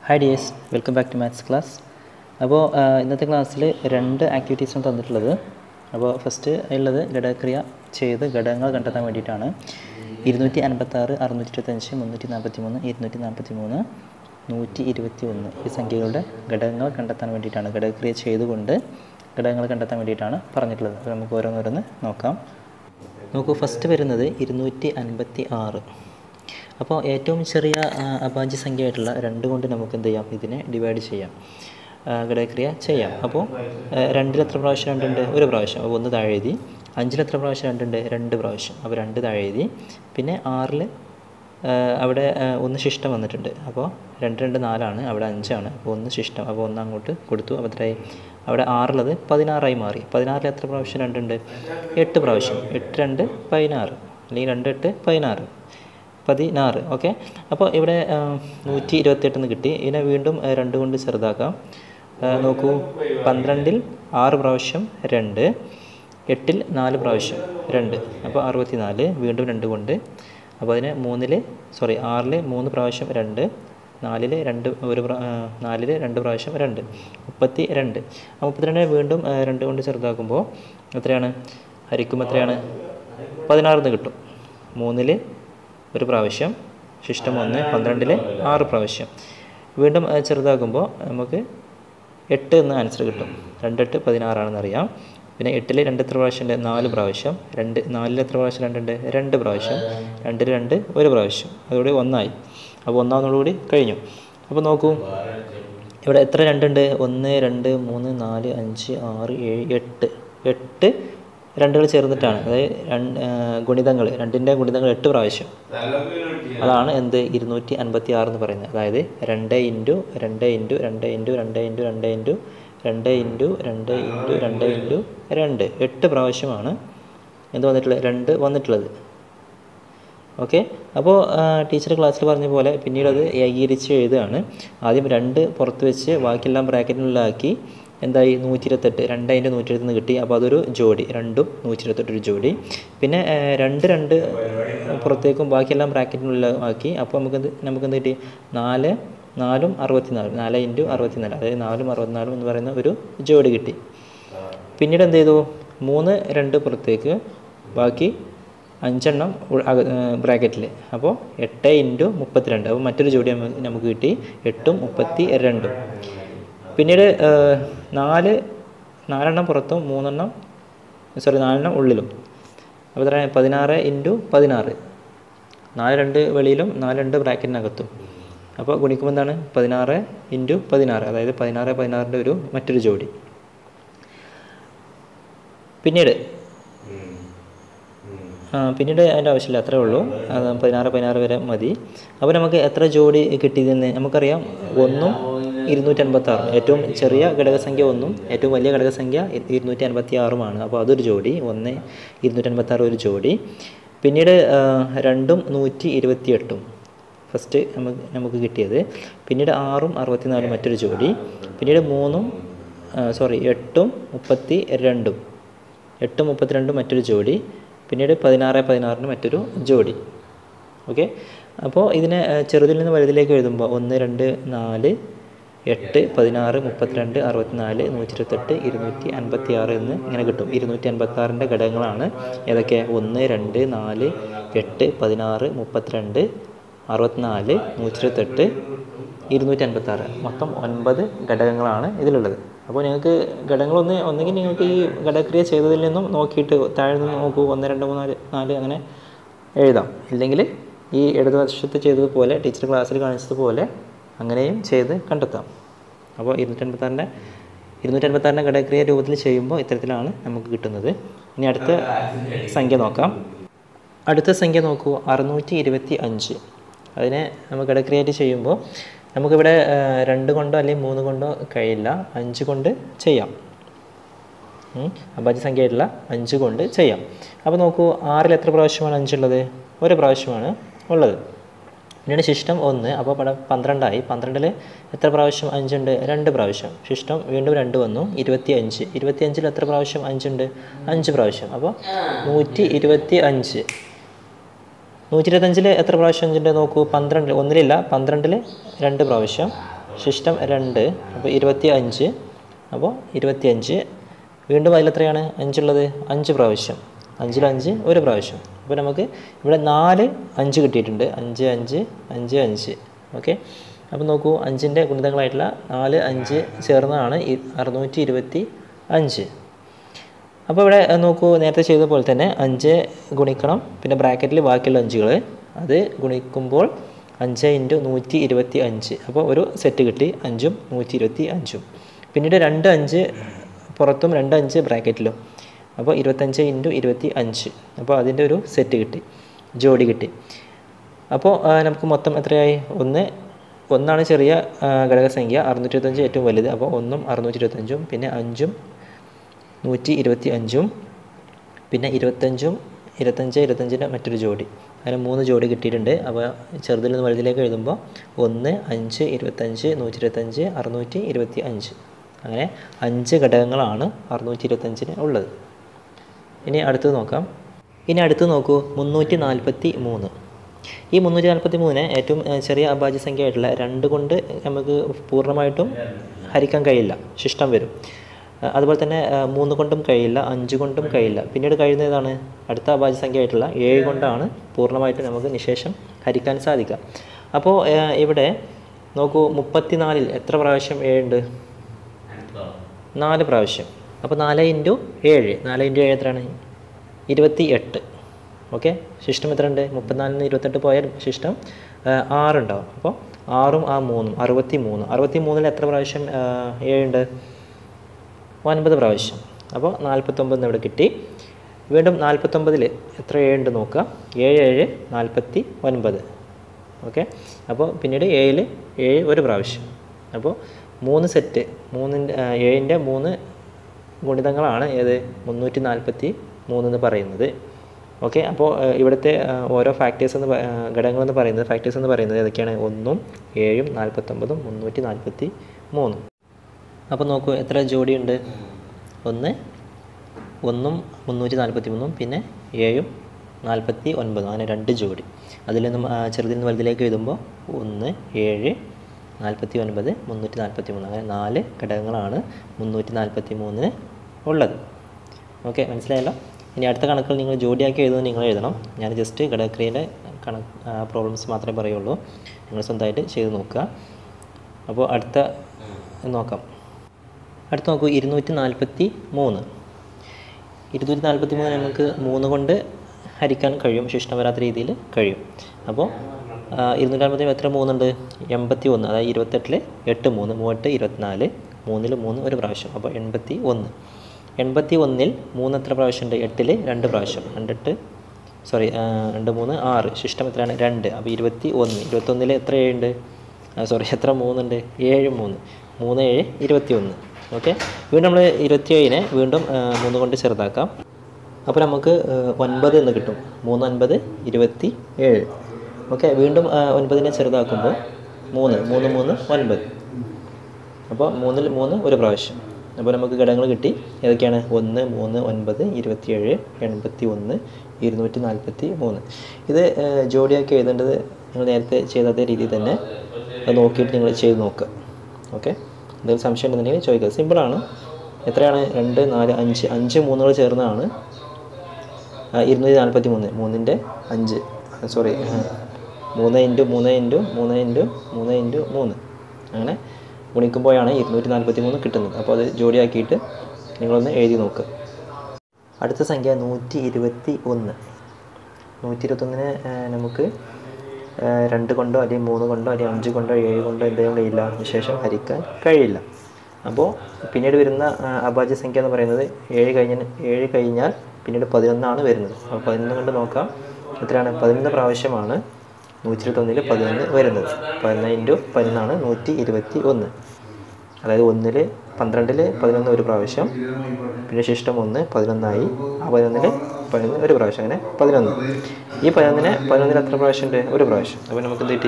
Hi dears welcome back to maths class അപ്പോൾ ഇന്നത്തെ ക്ലാസ്സിൽ രണ്ട് ആക്ടിവിറ്റീസാണ് തന്നിട്ടുള്ളത് അപ്പോൾ ഫസ്റ്റ് ഉള്ളത് ഘടകക്രിയ ചെയ്ത് ഘടകങ്ങൾ കണ്ടെത്താൻ വേണ്ടിയിട്ടാണ് ഇരുന്നൂറ്റി അൻപത്താറ് അറുന്നൂറ്റി ഇരുപത്തഞ്ച് മുന്നൂറ്റി നാൽപ്പത്തി മൂന്ന് ഇരുന്നൂറ്റി നാൽപ്പത്തി മൂന്ന് നൂറ്റി ഇരുപത്തി ഒന്ന് ഈ സംഖ്യകളുടെ ഘടകങ്ങൾ കണ്ടെത്താൻ വേണ്ടിയിട്ടാണ് ഘടകക്രിയ ചെയ്തുകൊണ്ട് ഘടകങ്ങൾ കണ്ടെത്താൻ വേണ്ടിയിട്ടാണ് പറഞ്ഞിട്ടുള്ളത് അപ്പോൾ നമുക്ക് ഓരോന്നോരോന്ന് നോക്കാം നോക്കൂ ഫസ്റ്റ് വരുന്നത് ഇരുന്നൂറ്റി അൻപത്തി ആറ് അപ്പോൾ ഏറ്റവും ചെറിയ ആ, അഭാജ്യ സംഖ്യയായിട്ടുള്ള രണ്ട് കൊണ്ട് നമുക്ക് എന്ത് ചെയ്യാം ഇതിനെ ഡിവൈഡ് ചെയ്യാം ആ, ഘടകക്രിയ ചെയ്യാം അപ്പോൾ ആ, രണ്ടിൽ എത്ര പ്രാവശ്യം രണ്ടുണ്ട് ഒരു പ്രാവശ്യം അപ്പോൾ ഒന്ന് താഴെ എഴുതി അഞ്ചിൽ എത്ര പ്രാവശ്യം രണ്ടുണ്ട് രണ്ട് പ്രാവശ്യം അപ്പോൾ രണ്ട് താഴെ എഴുതി പിന്നെ ആറിൽ അവിടെ ആ, ഒന്ന് ശിഷ്ടം വന്നിട്ടുണ്ട് അപ്പോൾ രണ്ട് രണ്ട് നാലാണ് അവിടെ അഞ്ചാണ് അപ്പോൾ ഒന്ന് ശിഷ്ടം അപ്പോൾ ഒന്ന് അങ്ങോട്ട് കൊടുത്തു അപ്പോൾ എത്രയായി അവിടെ ആറുള്ളത് പതിനാറായി മാറി പതിനാറിൽ എത്ര പ്രാവശ്യം രണ്ടുണ്ട് എട്ട് പ്രാവശ്യം എട്ട് രണ്ട് പതിനാറ് അല്ലെങ്കിൽ രണ്ട് എട്ട് പതിനാറ് പതിനാറ് ഓക്കെ അപ്പോൾ ഇവിടെ ആ, നൂറ്റി ഇരുപത്തെട്ടെന്ന് കിട്ടി ഇതിനെ വീണ്ടും ആ, രണ്ട് കൊണ്ട് ചെറുതാക്കാം ആ, നോക്കൂ പന്ത്രണ്ടിൽ ആറ് പ്രാവശ്യം രണ്ട് എട്ടിൽ നാല് പ്രാവശ്യം രണ്ട് അപ്പോൾ അറുപത്തി നാല് വീണ്ടും രണ്ട് കൊണ്ട് അപ്പോൾ അതിന് മൂന്നിൽ സോറി ആറിൽ മൂന്ന് പ്രാവശ്യം രണ്ട് നാലിൽ രണ്ട് ഒരു പ്രാ- ആ, നാലിൽ രണ്ട് പ്രാവശ്യം രണ്ട് മുപ്പത്തി രണ്ട് ആ മുപ്പത്തിരണ്ടിനെ വീണ്ടും ആ, രണ്ട് കൊണ്ട് ചെറുതാക്കുമ്പോൾ എത്രയാണ് ഹരിക്കുമ്പോൾ എത്രയാണ് പതിനാറിന്ന് കിട്ടും മൂന്നിൽ ഒരു പ്രാവശ്യം ശിഷ്ടം ഒന്ന് പന്ത്രണ്ടിൽ ആറ് പ്രാവശ്യം വീണ്ടും ആ, ചെറുതാക്കുമ്പോൾ നമുക്ക് എട്ട് എന്ന ആൻസർ കിട്ടും രണ്ടെട്ട് പതിനാറാണെന്ന് അറിയാം പിന്നെ എട്ടിൽ രണ്ട് എത്ര പ്രാവശ്യം ഉണ്ട് നാല് പ്രാവശ്യം രണ്ട് നാലിൽ എത്ര പ്രാവശ്യം രണ്ടുണ്ട് രണ്ട് പ്രാവശ്യം രണ്ടിൽ രണ്ട് ഒരു പ്രാവശ്യം അതോടെ ഒന്നായി അപ്പോൾ ഒന്നാമതോടുകൂടി കഴിഞ്ഞു അപ്പോൾ നോക്കൂ ഇവിടെ എത്ര രണ്ടുണ്ട് ഒന്ന് രണ്ട് മൂന്ന് നാല് അഞ്ച് ആറ് ഏഴ് എട്ട് എട്ട് രണ്ടുകൾ ചേർന്നിട്ടാണ് അതായത് രണ്ട് ഗുണിതങ്ങൾ രണ്ടിൻ്റെ ഗുണിതങ്ങൾ എട്ട് പ്രാവശ്യം അതാണ് എന്ത് ഇരുന്നൂറ്റി അൻപത്തി ആറ് എന്ന് പറയുന്നത് അതായത് രണ്ട് ഇൻറ്റു രണ്ട് ഇൻറ്റു രണ്ട് ഇൻറ്റു രണ്ട് ഇൻറ്റു രണ്ട് ഇൻറ്റു രണ്ട് ഇൻറ്റു രണ്ട് ഇൻറ്റു രണ്ട് ഇൻറ്റു രണ്ട് എട്ട് പ്രാവശ്യമാണ് എന്ത് വന്നിട്ടുള്ളത് രണ്ട് വന്നിട്ടുള്ളത് ഓക്കെ അപ്പോൾ ടീച്ചർ ക്ലാസ്സിൽ പറഞ്ഞ പോലെ പിന്നീട് അത് ഏകീകരിച്ച് എഴുതുകയാണ് ആദ്യം രണ്ട് പുറത്ത് വെച്ച് ബാക്കിയെല്ലാം ബ്രാക്കറ്റിനുള്ളിലാക്കി എന്തായി നൂറ്റി ഇരുപത്തെട്ട് രണ്ട് അതിൻ്റെ നൂറ്റി ഇരുപത്തൊന്ന് കിട്ടി അപ്പോൾ അതൊരു ജോഡി രണ്ടും നൂറ്റി ഇരുപത്തെട്ട് ഒരു ജോഡി പിന്നെ ആ, രണ്ട് രണ്ട് പുറത്തേക്കും ബാക്കിയെല്ലാം ബ്രാക്കറ്റിനുള്ളിൽ ആക്കി അപ്പോൾ നമുക്ക് എന്ത് നമുക്ക് എന്ത് കിട്ടി നാല് നാലും അറുപത്തിനാലും നാല് ഇൻറ്റു അറുപത്തിനാല് അതായത് നാലും അറുപത്തിനാലും എന്ന് പറയുന്ന ഒരു ജോഡി കിട്ടി പിന്നീട് എന്ത് ചെയ്തു മൂന്ന് രണ്ട് പുറത്തേക്ക് ബാക്കി അഞ്ചെണ്ണം ബ്രാക്കറ്റിൽ അപ്പോൾ എട്ട് ഇൻറ്റു മുപ്പത്തിരണ്ട് അപ്പോൾ മറ്റൊരു ജോഡി നമുക്ക് നമുക്ക് കിട്ടി എട്ടും മുപ്പത്തി രണ്ടും പിന്നീട് ആ, നാല് നാലെണ്ണം പുറത്തും മൂന്നെണ്ണം സോറി നാലെണ്ണം ഉള്ളിലും അപ്പോൾ എത്ര പതിനാറ് ഇൻറ്റു പതിനാറ് നാല് രണ്ട് വെളിയിലും നാല് രണ്ട് ബ്രാക്കറ്റിനകത്തും അപ്പോൾ ഗുണിക്കുമ്പോൾ എന്താണ് പതിനാറ് ഇൻറ്റു പതിനാറ് അതായത് പതിനാറ് പതിനാറിൻ്റെ ഒരു മറ്റൊരു ജോഡി പിന്നീട് ആ, പിന്നീട് അതിൻ്റെ ആവശ്യമില്ല അത്രേ ഉള്ളൂ അത് പതിനാറ് പതിനാറ് വരെ മതി അപ്പോൾ നമുക്ക് എത്ര ജോഡി കിട്ടിയതെന്ന് നമുക്കറിയാം ഒന്നും ഇരുന്നൂറ്റി അൻപത്തി ആറും ഏറ്റവും ചെറിയ ഘടകസംഖ്യ ഒന്നും ഏറ്റവും വലിയ ഘടകസംഖ്യ ഇ- ഇരുന്നൂറ്റി അൻപത്തി ആറുമാണ് അപ്പോൾ അതൊരു ജോഡി ഒന്ന് ഇരുന്നൂറ്റി അൻപത്തി ആറ് ഒരു ജോഡി പിന്നീട് ആ, രണ്ടും നൂറ്റി ഇരുപത്തി എട്ടും ഫസ്റ്റ് നമുക്ക് നമുക്ക് കിട്ടിയത് പിന്നീട് ആറും അറുപത്തിനാലും മറ്റൊരു ജോഡി പിന്നീട് മൂന്നും സോറി എട്ടും മുപ്പത്തി രണ്ടും എട്ടും മുപ്പത്തിരണ്ടും മറ്റൊരു ജോഡി പിന്നീട് പതിനാറ് പതിനാറിന് മറ്റൊരു ജോഡി ഓക്കെ അപ്പോൾ ഇതിനെ ആ, ചെറുതിൽ നിന്ന് വലുതിലേക്ക് എഴുതുമ്പോൾ ഒന്ന് രണ്ട് നാല് എട്ട് പതിനാറ് മുപ്പത്തിരണ്ട് അറുപത്തിനാല് നൂറ്റി ഇരുപത്തെട്ട് ഇരുന്നൂറ്റി അൻപത്തി ആറ് എന്ന് ഇങ്ങനെ കിട്ടും ഇരുന്നൂറ്റി അൻപത്തി ആറിൻ്റെ ഘടകങ്ങളാണ് ഏതൊക്കെ ഒന്ന് രണ്ട് നാല് എട്ട് പതിനാറ് മുപ്പത്തിരണ്ട് അറുപത്തിനാല് നൂറ്റി ഇരുപത്തെട്ട് ഇരുന്നൂറ്റി അൻപത്തി ആറ് മൊത്തം ഒൻപത് ഘടകങ്ങളാണ് ഇതിലുള്ളത് അപ്പോൾ നിങ്ങൾക്ക് ഘടകങ്ങളൊന്ന് ഒന്നെങ്കിൽ നിങ്ങൾക്ക് ഈ ഘടകക്രിയ ചെയ്തതിൽ നിന്നും നോക്കിയിട്ട് താഴെ നിന്ന് നോക്കൂ ഒന്ന് രണ്ട് മൂന്ന് നാല് നാല് അങ്ങനെ എഴുതാം ഇല്ലെങ്കിൽ ഈ ഇടതുവശത്ത് ചെയ്തതുപോലെ ടീച്ചർ ക്ലാസ്സിൽ കാണിച്ചതുപോലെ അങ്ങനെയും ചെയ്ത് കണ്ടെത്താം അപ്പോൾ ഇരുന്നൂറ്റൻപത്താറിൻ്റെ ഇരുന്നൂറ്റൻപത്താറിൻ്റെ ഘടകക്രിയ രൂപത്തിൽ ചെയ്യുമ്പോൾ ഇത്തരത്തിലാണ് നമുക്ക് കിട്ടുന്നത് ഇനി അടുത്ത സംഖ്യ നോക്കാം അടുത്ത സംഖ്യ നോക്കൂ അറുന്നൂറ്റി ഇരുപത്തി അഞ്ച് അതിനെ നമുക്ക് ഘടക്രിയേറ്റ് ചെയ്യുമ്പോൾ നമുക്കിവിടെ ആ, രണ്ട് കൊണ്ടോ അല്ലെങ്കിൽ മൂന്ന് കൊണ്ടോ കഴിയില്ല അഞ്ച് കൊണ്ട് ചെയ്യാം ഉം. അഭാജ്യ സംഖ്യയായിട്ടുള്ള അഞ്ച് കൊണ്ട് ചെയ്യാം അപ്പോൾ നോക്കൂ ആറിൽ എത്ര പ്രാവശ്യമാണ് അഞ്ചുള്ളത് ഒരു പ്രാവശ്യമാണ് ഉള്ളത് പിന്നീട് ശിഷ്ടം ഒന്ന് അപ്പോൾ ഇവിടെ പന്ത്രണ്ടായി പന്ത്രണ്ടിൽ എത്ര പ്രാവശ്യം അഞ്ചുണ്ട് രണ്ട് പ്രാവശ്യം ശിഷ്ടം വീണ്ടും രണ്ട് വന്നു ഇരുപത്തി അഞ്ച് ഇരുപത്തി അഞ്ചിൽ എത്ര പ്രാവശ്യം അഞ്ചുണ്ട് അഞ്ച് പ്രാവശ്യം അപ്പോൾ നൂറ്റി ഇരുപത്തി അഞ്ച് നൂറ്റി ഇരുപത്തഞ്ചിൽ എത്ര പ്രാവശ്യം അഞ്ചുണ്ട് നോക്കൂ പന്ത്രണ്ട് ഒന്നിലില്ല പന്ത്രണ്ടിൽ രണ്ട് പ്രാവശ്യം ശിഷ്ടം രണ്ട് അപ്പോൾ ഇരുപത്തി അഞ്ച് അപ്പോൾ ഇരുപത്തി അഞ്ച് വീണ്ടും അതിലെത്രയാണ് അഞ്ചുള്ളത് അഞ്ച് പ്രാവശ്യം അഞ്ചിലഞ്ച് ഒരു പ്രാവശ്യം അപ്പോൾ നമുക്ക് ഇവിടെ നാല് അഞ്ച് കിട്ടിയിട്ടുണ്ട് അഞ്ച് അഞ്ച് അഞ്ച് അഞ്ച് ഓക്കെ അപ്പോൾ നോക്കൂ അഞ്ചിൻ്റെ ഗുണിതങ്ങളായിട്ടുള്ള നാല് അഞ്ച് ചേർന്നതാണ് ഈ അറുന്നൂറ്റി ഇരുപത്തി അഞ്ച് അപ്പോൾ ഇവിടെ അഹ് നോക്കൂ നേരത്തെ ചെയ്ത പോലെ തന്നെ അഞ്ച് ഗുണിക്കണം പിന്നെ ബ്രാക്കറ്റിൽ ബാക്കിയുള്ള അഞ്ചുകൾ അത് ഗുണിക്കുമ്പോൾ അഞ്ച് ഇൻറ്റു നൂറ്റി ഇരുപത്തി അഞ്ച് അപ്പോൾ ഒരു സെറ്റ് കിട്ടി അഞ്ചും നൂറ്റി ഇരുപത്തി അഞ്ചും പിന്നീട് രണ്ട് അഞ്ച് പുറത്തും രണ്ട് അഞ്ച് ബ്രാക്കറ്റിലും അപ്പോൾ ഇരുപത്തഞ്ച് ഇൻറ്റു ഇരുപത്തി അഞ്ച് അപ്പോൾ അതിൻ്റെ ഒരു സെറ്റ് കിട്ടി ജോഡി കിട്ടി അപ്പോൾ ആ, നമുക്ക് മൊത്തം എത്രയായി ഒന്ന് ഒന്നാണ് ചെറിയ ആ, ഘടകസംഖ്യ അറുന്നൂറ്റി ഇരുപത്തഞ്ച് ഏറ്റവും വലുത് അപ്പോൾ ഒന്നും അറുന്നൂറ്റി ഇരുപത്തഞ്ചും പിന്നെ അഞ്ചും നൂറ്റി ഇരുപത്തി അഞ്ചും പിന്നെ ഇരുപത്തഞ്ചും ഇരുപത്തഞ്ച് ഇരുപത്തഞ്ചിൻ്റെ മറ്റൊരു ജോഡി അങ്ങനെ മൂന്ന് ജോഡി കിട്ടിയിട്ടുണ്ട് അപ്പോൾ ചെറുതിൽ നിന്ന് വലുതിലേക്ക് എഴുതുമ്പോൾ ഒന്ന് അഞ്ച് ഇരുപത്തഞ്ച് നൂറ്റി ഇരുപത്തഞ്ച് അറുന്നൂറ്റി ഇരുപത്തി അഞ്ച് അങ്ങനെ അഞ്ച് ഘടകങ്ങളാണ് അറുന്നൂറ്റി ഇരുപത്തഞ്ചിന് ഉള്ളത് ഇനി അടുത്തത് നോക്കാം ഇനി അടുത്ത് നോക്കൂ മുന്നൂറ്റി നാൽപ്പത്തി മൂന്ന് ഈ മുന്നൂറ്റി നാൽപ്പത്തി മൂന്നിനെ ഏറ്റവും ഏഹ്, ചെറിയ അഭാജ്യ സംഖ്യ ആയിട്ടുള്ള രണ്ട് കൊണ്ട് നമുക്ക് പൂർണ്ണമായിട്ടും ഹരിക്കാൻ കഴിയില്ല ശിഷ്ടം വരും ഏഹ്, അതുപോലെ തന്നെ ഏഹ്, മൂന്ന് കൊണ്ടും കഴിയില്ല അഞ്ച് കൊണ്ടും കഴിയില്ല പിന്നീട് കഴിയുന്ന ഏതാണ് അടുത്ത അഭാജ്യ സംഖ്യ ആയിട്ടുള്ള ഏഴ് കൊണ്ടാണ് പൂർണ്ണമായിട്ടും നമുക്ക് നിശേഷം ഹരിക്കാൻ സാധിക്കുക അപ്പോൾ ഏഹ്, ഇവിടെ നോക്കൂ മുപ്പത്തിനാലിൽ എത്ര പ്രാവശ്യം ഏഴുണ്ട് നാല് പ്രാവശ്യം അപ്പോൾ നാല് ഇൻറ്റു ഏഴ് നാല് ഇൻറ്റു ഏഴ് എത്രയാണ് ഇരുപത്തി എട്ട് ഓക്കെ ശിഷ്ടം എത്ര ഉണ്ട് മുപ്പത്തിനാലിൽ നിന്ന് ഇരുപത്തെട്ട് പോയാൽ ശിഷ്ടം ആ, ആറുണ്ടാവും അപ്പോൾ ആറും ആ മൂന്നും അറുപത്തി മൂന്ന് അറുപത്തി മൂന്നിൽ എത്ര പ്രാവശ്യം ആ, ഏഴുണ്ട് ഒൻപത് പ്രാവശ്യം അപ്പോൾ നാൽപ്പത്തൊമ്പത് ഇവിടെ കിട്ടി വീണ്ടും നാൽപ്പത്തൊമ്പതിൽ എത്ര ഏഴുണ്ട് നോക്കുക ഏഴ് ഏഴ് നാൽപ്പത്തി ഒൻപത് ഓക്കെ അപ്പോൾ പിന്നീട് ഏഴിൽ ഏഴ് ഒരു പ്രാവശ്യം അപ്പോൾ മൂന്ന് സെറ്റ് മൂന്നിൻ്റെ ഏഴിൻ്റെ മൂന്ന് ഗുണിതങ്ങളാണ് ഏത് മുന്നൂറ്റി നാൽപ്പത്തി മൂന്ന് എന്ന് പറയുന്നത് ഓക്കെ അപ്പോൾ ഏഹ്, ഇവിടുത്തെ ഏഹ്, ഓരോ ഫാക്ടേഴ്സ് എന്ന് പ- ഏഹ്, ഘടകങ്ങളെന്ന് പറയുന്നത് ഫാക്ടേഴ്സ് എന്ന് പറയുന്നത് ഏതൊക്കെയാണ് ഒന്നും ഏഴും നാൽപ്പത്തൊമ്പതും മുന്നൂറ്റി നാൽപ്പത്തി മൂന്നും അപ്പോൾ നോക്കൂ എത്ര ജോഡിയുണ്ട് ഒന്ന് ഒന്നും മുന്നൂറ്റി നാൽപ്പത്തി മൂന്നും പിന്നെ ഏഴും നാൽപ്പത്തി ഒൻപതും അങ്ങനെ രണ്ട് ജോഡി അതിൽ നിന്നും ആ, ചെറുതിൽ നിന്ന് വലുതിലേക്ക് എഴുതുമ്പോൾ ഒന്ന് ഏഴ് നാൽപ്പത്തി ഒൻപത് മുന്നൂറ്റി നാൽപ്പത്തി മൂന്ന് അങ്ങനെ നാല് ഘടകങ്ങളാണ് മുന്നൂറ്റി നാൽപ്പത്തി മൂന്നിന് ഉള്ളത് ഓക്കെ മനസ്സിലായല്ലോ ഇനി അടുത്ത കണക്കുകൾ നിങ്ങൾ ജോഡിയാക്കി എഴുതുന്നത് നിങ്ങൾ എഴുതണം ഞാൻ ജസ്റ്റ് ഘടകക്രിയയുടെ കണക്ക് പ്രോബ്ലംസ് മാത്രമേ പറയുള്ളൂ നിങ്ങൾ സ്വന്തമായിട്ട് ചെയ്ത് നോക്കുക അപ്പോൾ അടുത്ത നോക്കാം അടുത്ത് നോക്കൂ ഇരുന്നൂറ്റി നാൽപ്പത്തി മൂന്ന് ഇരുന്നൂറ്റി നാൽപ്പത്തി മൂന്ന് നമുക്ക് മൂന്ന് കൊണ്ട് ഹരിക്കാൻ കഴിയും ശിഷ്ടം വരാത്ത രീതിയിൽ കഴിയും അപ്പോൾ ഇരുന്നൂറ്റി നാൽപ്പത്തി എത്ര മൂന്നുണ്ട് എൺപത്തി ഒന്ന് അതായത് ഇരുപത്തെട്ടിൽ എട്ട് മൂന്ന് മൂവെട്ട് ഇരുപത്തിനാല് മൂന്നിൽ മൂന്ന് ഒരു പ്രാവശ്യം അപ്പോൾ എൺപത്തി ഒന്ന് എൺപത്തി ഒന്നിൽ മൂന്ന് എത്ര പ്രാവശ്യമുണ്ട് എട്ടിൽ രണ്ട് പ്രാവശ്യം രണ്ടെട്ട് സോറി രണ്ട് മൂന്ന് ആറ് ശിഷ്ടം എത്രയാണ് രണ്ട് അപ്പോൾ ഇരുപത്തി ഒന്ന് ഇരുപത്തൊന്നിൽ എത്ര ഏഴുണ്ട് സോറി എത്ര മൂന്നുണ്ട് ഏഴ് മൂന്ന് മൂന്ന് ഏഴ് ഇരുപത്തി ഒന്ന് ഓക്കെ വീണ്ടും നമ്മൾ ഇരുപത്തിയേഴിനെ വീണ്ടും ആ, മൂന്ന് കൊണ്ട് ചെറുതാക്കാം അപ്പോൾ നമുക്ക് ആ, ഒൻപത് എന്ന് കിട്ടും മൂന്ന് ഒൻപത് ഇരുപത്തി ഏഴ് ഓക്കെ വീണ്ടും ആ, ഒൻപതിനെ ചെറുതാക്കുമ്പോൾ മൂന്ന് മൂന്ന് മൂന്ന് ഒൻപത് അപ്പോൾ മൂന്നിൽ മൂന്ന് ഒരു പ്രാവശ്യം അപ്പോൾ നമുക്ക് ഘടകങ്ങൾ കിട്ടി ഏതൊക്കെയാണ് ഒന്ന് മൂന്ന് ഒൻപത് ഇരുപത്തിയേഴ് എൺപത്തി ഒന്ന് ഇരുന്നൂറ്റി നാൽപ്പത്തി മൂന്ന് ഇത് ഏഹ്, ജോഡിയാക്കി എഴുതേണ്ടത് നിങ്ങൾ നേരത്തെ ചെയ്ത അതേ രീതിയിൽ തന്നെ അത് നോക്കിയിട്ട് നിങ്ങൾ ചെയ്ത് നോക്കുക ഓക്കെ എന്തെങ്കിലും സംശയം ഉണ്ടെന്നുണ്ടെങ്കിൽ ചോദിക്കുക സിമ്പിളാണ് എത്രയാണ് രണ്ട് നാല് അഞ്ച് അഞ്ച് മൂന്നുകൾ ചേർന്നതാണ് ആ, ഇരുന്നൂറ്റി നാൽപ്പത്തി മൂന്ന് മൂന്നിൻ്റെ അഞ്ച് സോറി മൂന്ന് ഇൻറ്റു മൂന്ന് ഇൻറ്റു മൂന്ന് ഇൻറ്റു മൂന്ന് ഇൻറ്റു മൂന്ന് അങ്ങനെ ഗുണിക്കുമ്പോഴാണ് ഇരുന്നൂറ്റി നാൽപ്പത്തി മൂന്ന് കിട്ടുന്നത് അപ്പോൾ അത് ജോഡിയാക്കിയിട്ട് നിങ്ങളൊന്ന് എഴുതി നോക്കുക അടുത്ത സംഖ്യ നൂറ്റി ഇരുപത്തി ഒന്ന് നൂറ്റി ഇരുപത്തൊന്നിന് നമുക്ക് ആ, രണ്ട് കൊണ്ടോ അല്ലെങ്കിൽ മൂന്ന് കൊണ്ടോ അല്ലെങ്കിൽ അഞ്ച് കൊണ്ടോ ഏഴ് കൊണ്ടോ എന്തെങ്കിലും കഴിയില്ല ശേഷം ഹരിക്കാൻ കഴിയില്ല അപ്പോൾ പിന്നീട് വരുന്ന ആ, അഭാജ്യ സംഖ്യ എന്ന് പറയുന്നത് ഏഴ് കഴിഞ്ഞ ഏഴ് കഴിഞ്ഞാൽ പിന്നീട് പതിനൊന്നാണ് വരുന്നത് അപ്പോൾ പതിനൊന്ന് കൊണ്ട് നോക്കാം എത്രയാണ് പതിനൊന്ന് പ്രാവശ്യമാണ് നൂറ്റി ഇരുപത്തൊന്നിൽ പതിനൊന്ന് വരുന്നത് പതിനൊന്ന് ഇൻറ്റു പതിനൊന്നാണ് നൂറ്റി ഇരുപത്തി ഒന്ന് അതായത് ഒന്നിൽ പന്ത്രണ്ടിൽ പതിനൊന്ന് ഒരു പ്രാവശ്യം പിന്നെ ശിഷ്ടം ഒന്ന് പതിനൊന്നായി ആ പതിനൊന്നിൽ പതിനൊന്ന് ഒരു പ്രാവശ്യം അങ്ങനെ പതിനൊന്ന് ഈ പതിനൊന്നിന് പതിനൊന്നിൽ എത്ര പ്രാവശ്യം ഉണ്ട് ഒരു പ്രാവശ്യം അപ്പോൾ നമുക്ക് എന്ത് കിട്ടി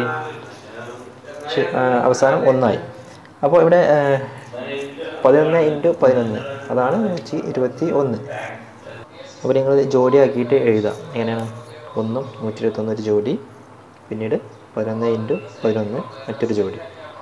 ശി- ആ, അവസാനം ഒന്നായി അപ്പോൾ ഇവിടെ ആ, പതിനൊന്ന് ഇൻറ്റു പതിനൊന്ന് അതാണ് നൂറ്റി ഇരുപത്തി ഒന്ന് അപ്പോൾ നിങ്ങൾ ജോഡിയാക്കിയിട്ട് എഴുതാം എങ്ങനെയാണ് ഒന്നും നൂറ്റി ഇരുപത്തൊന്ന് ഒരു ജോഡി പിന്നീട് പതിനൊന്ന് ഇൻറ്റു പതിനൊന്ന് മറ്റൊരു ജോഡി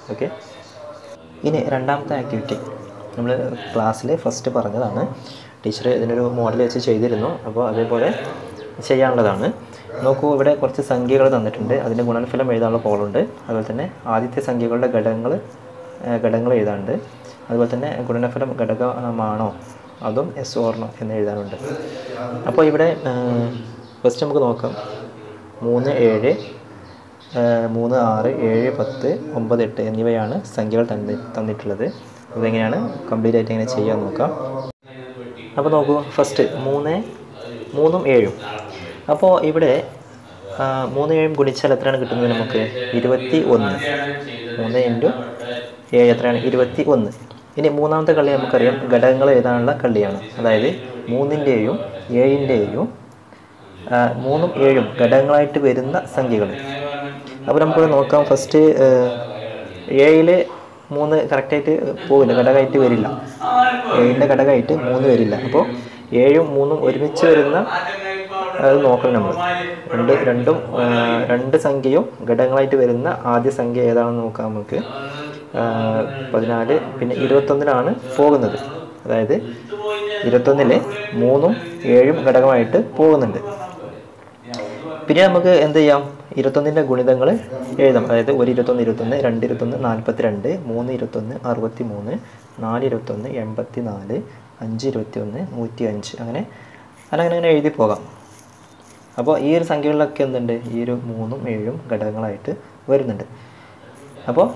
ഓക്കെ ഇനി രണ്ടാമത്തെ ആക്ടിവിറ്റി നമ്മൾ ക്ലാസ്സിൽ ഫസ്റ്റ് പറഞ്ഞതാണ് ടീച്ചർ ഇതിനൊരു മോഡൽ വെച്ച് ചെയ്തിരുന്നു അപ്പോൾ അതേപോലെ ചെയ്യാനുള്ളതാണ് നോക്കൂ ഇവിടെ കുറച്ച് സംഖ്യകൾ തന്നിട്ടുണ്ട് അതിൻ്റെ ഗുണനഫലം എഴുതാനുള്ള കോളുണ്ട് അതുപോലെ തന്നെ ആദ്യത്തെ സംഖ്യകളുടെ ഘടകങ്ങൾ ഘടകങ്ങൾ എഴുതാനുണ്ട് അതുപോലെ തന്നെ ഗുണനഫലം ഘടകമാണോ അതും എസ് ഓർണോ എന്ന് എഴുതാനുണ്ട് അപ്പോൾ ഇവിടെ ഫസ്റ്റ് നമുക്ക് നോക്കാം മൂന്ന് ഏഴ് ഏഹ് മൂന്ന് ആറ് ഏഴ് പത്ത് ഒമ്പത് എട്ട് എന്നിവയാണ് സംഖ്യകൾ തന്നി തന്നിട്ടുള്ളത് ഇതെങ്ങനെയാണ് കംപ്ലീറ്റ് ആയിട്ട് എങ്ങനെ ചെയ്യാൻ നോക്കാം അപ്പോൾ നോക്കൂ ഫസ്റ്റ് മൂന്ന് മൂന്നും ഏഴും അപ്പോൾ ഇവിടെ ആ, മൂന്ന് ഏഴും ഗുണിച്ചാൽ എത്രയാണ് കിട്ടുന്നത് നമുക്ക് ഇരുപത്തി ഒന്ന് മൂന്ന് ഇൻറ്റു ഏഴ് എത്രയാണ് ഇരുപത്തി ഒന്ന് ഇനി മൂന്നാമത്തെ കളി നമുക്കറിയാം ഘടകങ്ങൾ എഴുതാനുള്ള കളിയാണ് അതായത് മൂന്നിൻ്റെയും ഏഴിൻ്റെയും ആ, മൂന്നും ഏഴും ഘടകങ്ങളായിട്ട് വരുന്ന സംഖ്യകൾ അപ്പോൾ നമുക്ക് നോക്കാം ഫസ്റ്റ് ഏഴിൽ മൂന്ന് കറക്റ്റായിട്ട് പോകില്ല ഘടകമായിട്ട് വരില്ല ഏഴിൻ്റെ ഘടകമായിട്ട് മൂന്ന് വരില്ല അപ്പോൾ ഏഴും മൂന്നും ഒരുമിച്ച് വരുന്ന അത് നോക്കണം നമ്മൾ രണ്ട് രണ്ടും ആ, രണ്ട് സംഖ്യയും ഘടകങ്ങളായിട്ട് വരുന്ന ആദ്യ സംഖ്യ ഏതാണെന്ന് നോക്കാം നമുക്ക് ആ, പതിനാല് പിന്നെ ഇരുപത്തൊന്നിലാണ് പോകുന്നത് അതായത് ഇരുപത്തൊന്നില് മൂന്നും ഏഴും ഘടകമായിട്ട് പോകുന്നുണ്ട് പിന്നെ നമുക്ക് എന്ത് ചെയ്യാം ഇരുപത്തൊന്നിൻ്റെ ഗുണിതങ്ങൾ എഴുതാം അതായത് ഒരു ഇരുപത്തൊന്ന് ഇരുപത്തൊന്ന് രണ്ട് ഇരുപത്തൊന്ന് നാൽപ്പത്തി രണ്ട് മൂന്ന് ഇരുപത്തൊന്ന് അറുപത്തി മൂന്ന് നാല് ഇരുപത്തൊന്ന് എൺപത്തി നാല് അഞ്ച് ഇരുപത്തി ഒന്ന് നൂറ്റി അഞ്ച് അങ്ങനെ അങ്ങനെ അങ്ങനെ എഴുതി പോകാം അപ്പോൾ ഈ ഒരു സംഖ്യകളിലൊക്കെ എന്തുണ്ട് ഈ ഒരു മൂന്നും ഏഴും ഘടകങ്ങളായിട്ട് വരുന്നുണ്ട് അപ്പോൾ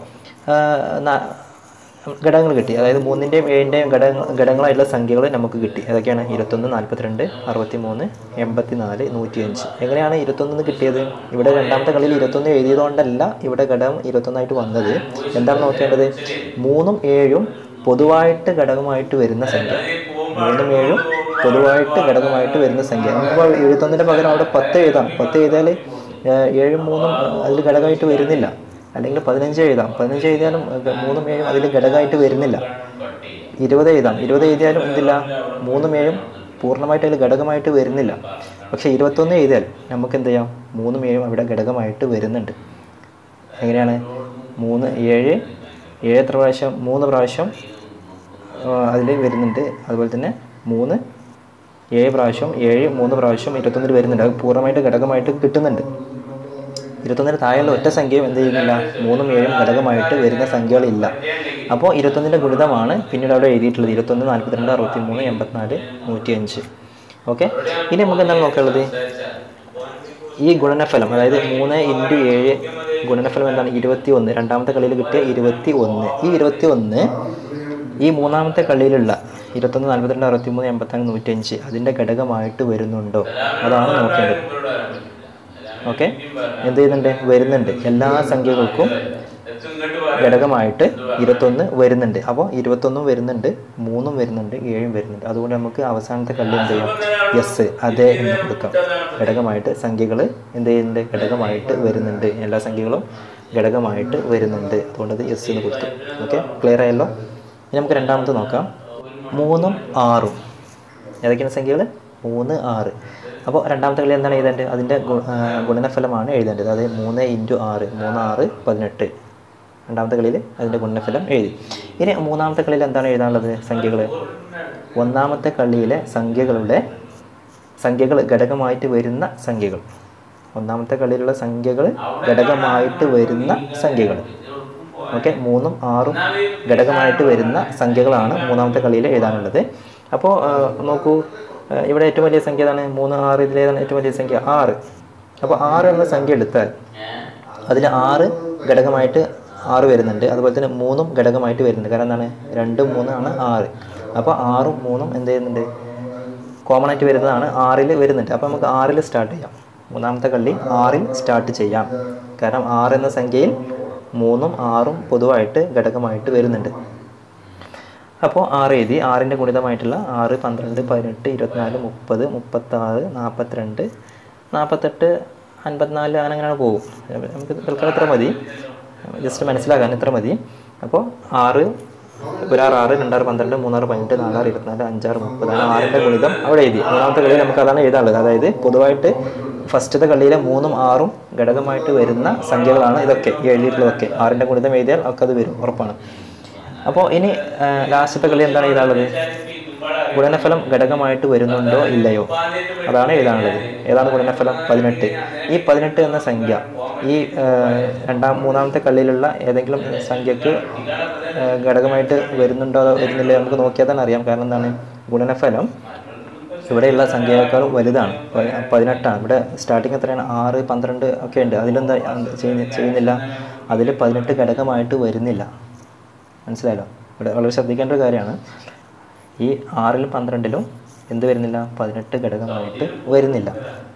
ഘടകങ്ങൾ കിട്ടി അതായത് മൂന്നിൻ്റെയും ഏഴിൻ്റെയും ഘടകങ്ങൾ ഘടകങ്ങളായിട്ടുള്ള സംഖ്യകൾ നമുക്ക് കിട്ടി അതൊക്കെയാണ് ഇരുപത്തൊന്ന് നാൽപ്പത്തിരണ്ട് അറുപത്തി മൂന്ന് എൺപത്തി നാല് നൂറ്റിയഞ്ച് എങ്ങനെയാണ് ഇരുപത്തൊന്നിന് കിട്ടിയത് ഇവിടെ രണ്ടാമത്തെ കളിയിൽ ഇരുപത്തൊന്ന് എഴുതിയതുകൊണ്ടല്ല ഇവിടെ ഘടകം ഇരുപത്തൊന്നായിട്ട് വന്നത് എന്താണ് നോക്കേണ്ടത് മൂന്നും ഏഴും പൊതുവായിട്ട് ഘടകമായിട്ട് വരുന്ന സംഖ്യ മൂന്നും ഏഴും പൊതുവായിട്ട് ഘടകമായിട്ട് വരുന്ന സംഖ്യ നമുക്കിപ്പോൾ എഴുപത്തൊന്നിൻ്റെ പകരം അവിടെ പത്ത് എഴുതാം പത്ത് എഴുതിയാൽ ഏഴും മൂന്നും അതിൽ ഘടകമായിട്ട് വരുന്നില്ല അല്ലെങ്കിൽ പതിനഞ്ച് എഴുതാം പതിനഞ്ച് എഴുതിയാലും ഏഹ്, മൂന്നും ഏഴും അതിൽ ഘടകമായിട്ട് വരുന്നില്ല ഇരുപത് എഴുതാം ഇരുപത് എഴുതിയാലും എന്തില്ല മൂന്നും ഏഴും പൂർണ്ണമായിട്ട് അതിൽ ഘടകമായിട്ട് വരുന്നില്ല പക്ഷേ ഇരുപത്തൊന്ന് എഴുതിയാൽ നമുക്ക് എന്ത് ചെയ്യാം മൂന്നും ഏഴും അവിടെ ഘടകമായിട്ട് വരുന്നുണ്ട് എങ്ങനെയാണ് മൂന്ന് ഏഴ് ഏഴ് എത്ര പ്രാവശ്യം മൂന്ന് പ്രാവശ്യം അതിൽ വരുന്നുണ്ട് അതുപോലെ തന്നെ മൂന്ന് ഏഴ് പ്രാവശ്യം ഏഴ് മൂന്ന് പ്രാവശ്യം ഇരുപത്തൊന്നിൽ വരുന്നുണ്ട് അത് പൂർണ്ണമായിട്ട് ഘടകമായിട്ട് കിട്ടുന്നുണ്ട് ഇരുപത്തൊന്നിന് താഴെയുള്ള ഒറ്റ സംഖ്യയും എന്ത് ചെയ്യുന്നില്ല മൂന്നും ഏഴും ഘടകമായിട്ട് വരുന്ന സംഖ്യകളില്ല അപ്പോൾ ഇരുപത്തൊന്നിൻ്റെ ഗുണിതമാണ് പിന്നീട് അവിടെ എഴുതിയിട്ടുള്ളത് ഇരുപത്തൊന്ന് നാൽപ്പത്തിരണ്ട് അറുപത്തി മൂന്ന് എൺപത്തിനാല് നൂറ്റി അഞ്ച് ഓക്കെ ഇനി നമുക്ക് എന്താണ് നോക്കാനുള്ളത് ഈ ഗുണനഫലം അതായത് മൂന്ന് ഇൻറ്റു ഏഴ് ഗുണനഫലം എന്താണ് ഇരുപത്തി ഒന്ന് രണ്ടാമത്തെ കളിയിൽ കിട്ടിയ ഇരുപത്തി ഒന്ന് ഈ ഇരുപത്തി ഒന്ന് ഈ മൂന്നാമത്തെ കളിയിലുള്ള ഇരുപത്തൊന്ന് നാൽപ്പത്തിരണ്ട് അറുപത്തി മൂന്ന് എൺപത്തിനാല് നൂറ്റഞ്ച് അതിൻ്റെ ഘടകമായിട്ട് വരുന്നുണ്ടോ അതാണ് നോക്കേണ്ടത് ഓക്കെ എന്ത് ചെയ്യുന്നുണ്ട് വരുന്നുണ്ട് എല്ലാ സംഖ്യകൾക്കും ഘടകമായിട്ട് ഇരുപത്തൊന്ന് വരുന്നുണ്ട് അപ്പോൾ ഇരുപത്തൊന്നും വരുന്നുണ്ട് മൂന്നും വരുന്നുണ്ട് ഏഴും വരുന്നുണ്ട് അതുകൊണ്ട് നമുക്ക് അവസാനത്തെ കല്ല് എന്ത് ചെയ്യാം യെസ് അതെ എന്ന് കൊടുക്കാം ഘടകമായിട്ട് സംഖ്യകൾ എന്ത് ചെയ്യുന്നുണ്ട് ഘടകമായിട്ട് വരുന്നുണ്ട് എല്ലാ സംഖ്യകളും ഘടകമായിട്ട് വരുന്നുണ്ട് അതുകൊണ്ട് അത് യെസ് എന്ന് കൊടുത്തു ഓക്കെ ക്ലിയർ ആയല്ലോ ഇനി നമുക്ക് രണ്ടാമത്തെ നോക്കാം മൂന്നും ആറും ഏതൊക്കെയാണ് സംഖ്യകൾ മൂന്ന് ആറ് അപ്പോൾ രണ്ടാമത്തെ കളി എന്താണ് എഴുതേണ്ടത് അതിൻ്റെ ഗു- ആ, ഗുണനഫലമാണ് എഴുതേണ്ടത് അതായത് മൂന്ന് ഇൻറ്റു ആറ് മൂന്ന് ആറ് പതിനെട്ട് രണ്ടാമത്തെ കളിയിൽ അതിൻ്റെ ഗുണനഫലം എഴുതി ഇനി മൂന്നാമത്തെ കളിയിൽ എന്താണ് എഴുതാനുള്ളത് സംഖ്യകൾ ഒന്നാമത്തെ കളിയിലെ സംഖ്യകളുടെ സംഖ്യകൾ ഘടകമായിട്ട് വരുന്ന സംഖ്യകൾ ഒന്നാമത്തെ കളിയിലുള്ള സംഖ്യകൾ ഘടകമായിട്ട് വരുന്ന സംഖ്യകൾ ഓക്കെ മൂന്നും ആറും ഘടകമായിട്ട് വരുന്ന സംഖ്യകളാണ് മൂന്നാമത്തെ കളിയിൽ എഴുതാനുള്ളത് അപ്പോൾ ആ, നോക്കൂ ആ, ഇവിടെ ഏറ്റവും വലിയ സംഖ്യ ഏതാണ് മൂന്ന് ആറ് ഇതിലേതാണ് ഏറ്റവും വലിയ സംഖ്യ ആറ് അപ്പോൾ ആറ് എന്ന സംഖ്യ എടുത്താൽ അതിൽ ആറ് ഘടകമായിട്ട് ആറ് വരുന്നുണ്ട് അതുപോലെ തന്നെ മൂന്നും ഘടകമായിട്ട് വരുന്നുണ്ട് കാരണം എന്താണ് രണ്ടും മൂന്നും ആണ് ആറ് അപ്പോൾ ആറും മൂന്നും എന്ത് ചെയ്യുന്നുണ്ട് കോമൺ ആയിട്ട് വരുന്നതാണ് ആറിൽ വരുന്നുണ്ട് അപ്പോൾ നമുക്ക് ആറിൽ സ്റ്റാർട്ട് ചെയ്യാം മൂന്നാമത്തെ കളി ആറിൽ സ്റ്റാർട്ട് ചെയ്യാം കാരണം ആറ് എന്ന സംഖ്യയിൽ മൂന്നും ആറും പൊതുവായിട്ട് ഘടകമായിട്ട് വരുന്നുണ്ട് അപ്പോൾ ആറ് എഴുതി ആറിൻ്റെ ഗുണിതമായിട്ടുള്ള ആറ് പന്ത്രണ്ട് പതിനെട്ട് ഇരുപത്തിനാല് മുപ്പത് മുപ്പത്താറ് നാൽപ്പത്തിരണ്ട് നാൽപ്പത്തെട്ട് അൻപത്തിനാല് അങ്ങനെ അങ്ങനെ പോകും നമുക്ക് തൽക്കാലം ഇത്ര മതി ജസ്റ്റ് മനസ്സിലാക്കാൻ ഇത്ര മതി അപ്പോൾ ആറ് ഒരാറ് ആറ് രണ്ടാറ് പന്ത്രണ്ട് മൂന്നാറ് പതിനെട്ട് നാലാറ് ഇരുപത്തിനാല് അഞ്ചാറ് മുപ്പത് അങ്ങനെ ആറിൻ്റെ ഗുണിതം അവിടെ എഴുതി മൂന്നാമത്തെ കളി നമുക്ക് അതാണ് എഴുതാനുള്ളത് അതായത് പൊതുവായിട്ട് ഫസ്റ്റത്തെ കള്ളിയിലെ മൂന്നും ആറും ഘടകമായിട്ട് വരുന്ന സംഖ്യകളാണ് ഇതൊക്കെ ഈ എഴുതിയിട്ടുള്ളതൊക്കെ ആറിൻ്റെ ഗുണിതം എഴുതിയാൽ ഒക്കെ അത് വരും ഉറപ്പാണ് അപ്പോൾ ഇനി ലാസ്റ്റത്തെ കളി എന്താണ് എഴുതാനുള്ളത് ഗുണനഫലം ഘടകമായിട്ട് വരുന്നുണ്ടോ ഇല്ലയോ അതാണ് എഴുതാനുള്ളത് ഏതാണ് ഗുണനഫലം പതിനെട്ട് ഈ പതിനെട്ട് എന്ന സംഖ്യ ഈ ആ, രണ്ടാം മൂന്നാമത്തെ കള്ളിയിലുള്ള ഏതെങ്കിലും സംഖ്യക്ക് ആ, ഘടകമായിട്ട് വരുന്നുണ്ടോ അതോ വരുന്നില്ല നമുക്ക് നോക്കിയാൽ തന്നെ അറിയാം കാരണം എന്താണ് ഗുണനഫലം ഇവിടെയുള്ള സംഖ്യയേക്കാളും വലുതാണ് പ- പതിനെട്ടാണ് ഇവിടെ സ്റ്റാർട്ടിങ് എത്രയാണ് ആറ് പന്ത്രണ്ട് ഒക്കെ ഉണ്ട് അതിലെന്താ എന്ത് ചെയ്യുന്ന- ചെയ്യുന്നില്ല അതിൽ പതിനെട്ട് ഘടകമായിട്ട് വരുന്നില്ല മനസ്സിലായല്ലോ ഇവിടെ വളരെ ശ്രദ്ധിക്കേണ്ട ഒരു കാര്യമാണ് ഈ ആറിലും പന്ത്രണ്ടിലും എന്ത് വരുന്നില്ല പതിനെട്ട് ഘടകമായിട്ട് വരുന്നില്ല